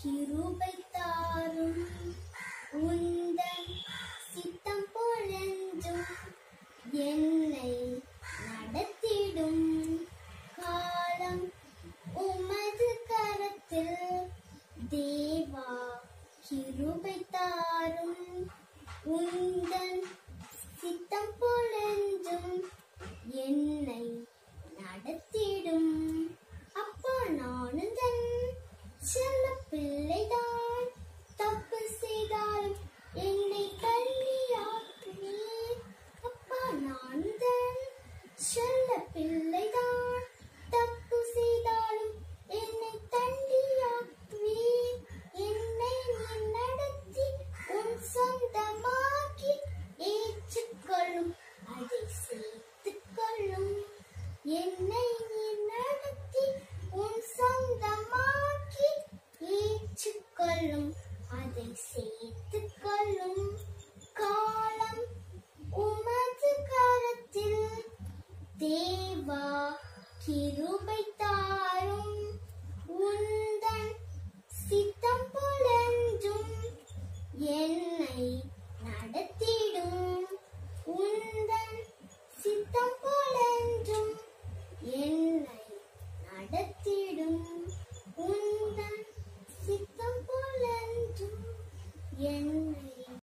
கிருபை தாரும் உந்தன் சித்தம் பொழஞ்சும் என்னை நடத்திடும் காலம் உமது கரத்தில் தேவா கிருபை தாரும் உந்தன் சித்தம் பொழஞ்சும் என்னை நடத்திடும் அப்பா நானும் தன் செல்ல பிள்ளைதான் தப்பு செய்தாலும் என்னை கல்வியாக்குவீர் அப்பா நானும் தன் செல்ல பிள்ளைதான் தப்பு செய்தாலும் என்னை தண்டியாக்குவீர் என்னை நீ நடத்தி உன் சொந்தமாக்கி ஏற்றுக்கொள்ளும் அதை சேர்த்துக் கொள்ளும் என்னை நீ நடத்தி உன் சொந்தமாக்கி ஏற்றுக்கொள்ளும் அதை சேர்த்துக் கொள்ளும் காலம் உமது கரத்தில் தேவா கிருபை தாரும் உந்தன் சித்தம் புலஞ்சும் என்னை